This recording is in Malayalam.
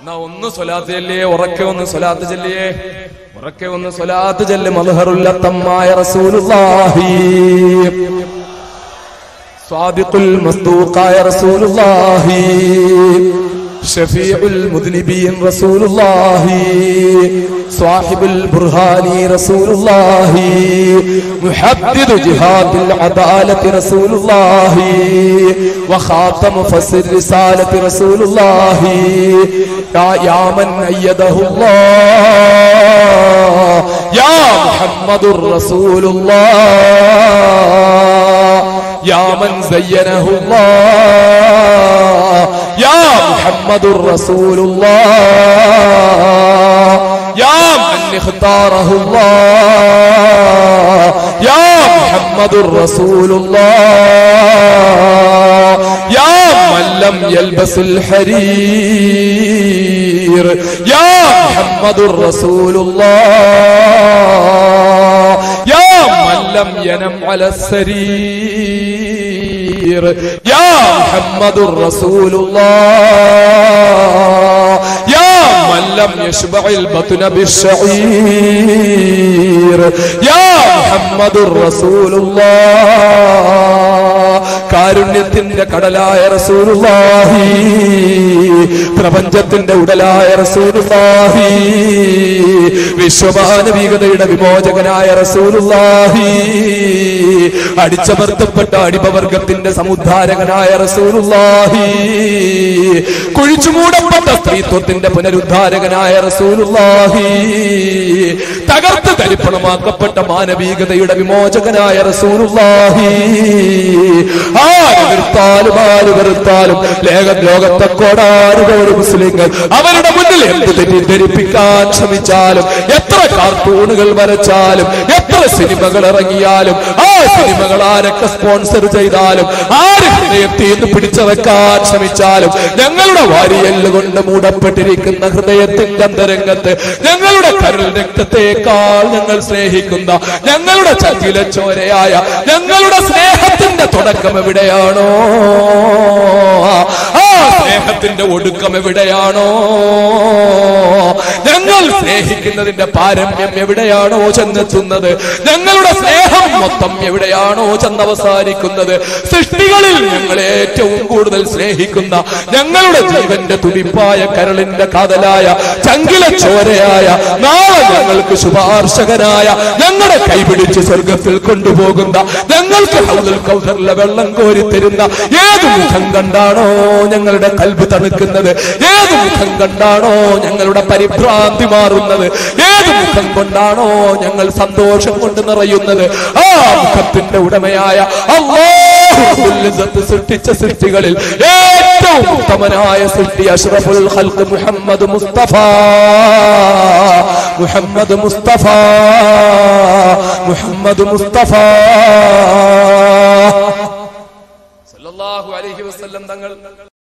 എന്നാ ഒന്ന് സ്വലാത്ത് ചെല്ലിയേ ഉറക്കെ ഒന്ന് സ്വലാത്ത് ചെല്ലിയേ ഉറക്കെ ഒന്ന് സ്വലാത്ത് ചെല്ല് മൽഹറുല്ലത്തമ്മായ റസൂലുള്ളാഹി സ്വാദിഖുൽ മസ്ദൂഖായ റസൂലുള്ളാഹി شفيع المذنبين رسول الله صاحب البرهان رسول الله محدد جهاد العدالة رسول الله وخاتم فصل الرسالة رسول الله يا, يا من أيده الله يا محمد رسول الله يا من زينه الله يا محمد رسول الله يا من اختاره الله يا محمد رسول الله يا من لم يلبس الحرير يا محمد رسول الله يا من لم ينم على السرير يا محمد رسول الله يا من لم يشبع البطن بالشعير يا محمد رسول الله കാരുണ്യത്തിന്റെ കടലായ റസൂലുള്ളാഹി പ്രപഞ്ചത്തിന്റെ ഉടലായ റസൂലുള്ളാഹി വിശ്വമാനവികതയുടെ വിമോചകനായ റസൂലുള്ളാഹി അടിച്ചമർത്തപ്പെട്ട അടിമവർഗത്തിന്റെ സമുദ്ധാരകനായ റസൂലുള്ളാഹി കുഴിച്ചുമൂടപ്പെട്ട സ്ത്രീത്വത്തിന്റെ പുനരുദ്ധാരകനായ റസൂലുള്ളാഹി തകർത്ത് തരിപ്പണമാക്കപ്പെട്ട മാനവികതയുടെ വിമോചകനായ റസൂലുള്ളാഹി ആര് വെറുത്താലും ആര് വെറുത്താലും ലേഖ ലോകത്തെ കോടാനുകോടി മുസ്ലിങ്ങൾ അവരുടെ മുന്നിൽ എന്ത് തെറ്റിദ്ധരിപ്പിക്കാൻ ശ്രമിച്ചാലും എത്ര കാർട്ടൂണുകൾ വരച്ചാലും എത്ര സിനിമകൾ ഇറങ്ങിയാലും ആ സിനിമകൾ ആരൊക്കെ സ്പോൺസർ ചെയ്താലും ആര് ഹൃദയത്തിൽ നിന്ന് പിടിച്ചു വെക്കാൻ ശ്രമിച്ചാലും ഞങ്ങളുടെ വാരിയല്ല് കൊണ്ട് മൂടപ്പെട്ടിരിക്കുന്ന ഹൃദയത്തിന്റെ അന്തരംഗത്ത് ഞങ്ങളുടെ കരൾ രക്തത്തെക്കാൾ ഞങ്ങൾ സ്നേഹിക്കുന്ന ഞങ്ങളുടെ ചങ്കിലെ ചോരയായ ഞങ്ങളുടെ സ്നേഹത്തിന്റെ തുടക്കം എവിടെയാണോ ആ സ്നേഹത്തിന്റെ ഒടുക്കം എവിടെയാണോ ഞങ്ങൾ സ്നേഹിക്കുന്നതിന്റെ പാരമ്യം എവിടെയാണോ ചെന്നെത്തുന്നത് ഞങ്ങളുടെ സ്നേഹം മൊത്തം എവിടെയാണോ ചെന്നവസാനിക്കുന്നത് സൃഷ്ടികളിൽ ഞങ്ങൾ ഏറ്റവും കൂടുതൽ സ്നേഹിക്കുന്ന ഞങ്ങളുടെ ജീവന്റെ തുടിപ്പായ കരളിന്റെ കാതലായ ചങ്കില ചോരയായ നാളെ ഞങ്ങൾക്ക് ശുപാർശകനായ ഞങ്ങളുടെ കൈപിടിച്ച് സ്വർഗത്തിൽ കൊണ്ടുപോകുന്ന ഞങ്ങൾക്ക് ഹൗദുൽ കൗസറിലെ വെള്ളം കോരി തരുന്ന ഏത് മുഖം കണ്ടാണോ ഞങ്ങളുടെ കൽബ് തണുക്കുന്നത് ഏത് മുഖം കണ്ടാണോ ഞങ്ങളുടെ പരിഭ്രാന്തി മാറുന്നത് ഏത് മുഖം കൊണ്ടാണോ ഞങ്ങൾ സന്തോഷം കൊണ്ട് നിറയുന്നത് ആ മുഖത്തിന്റെ ഉടമയായ അള്ളാഹു സൃഷ്ടിച്ച സൃഷ്ടികളിൽ ഏറ്റവും ഉത്തമനായ സൃഷ്ടി അഷ്റഫുൽ ഖൽഖ് മുഹമ്മദ് മുസ്തഫ മുഹമ്മദ് മുസ്തഫ മുഹമ്മദ് മുസ്തഫ സല്ലല്ലാഹു അലൈഹി വസല്ലം തങ്ങൾ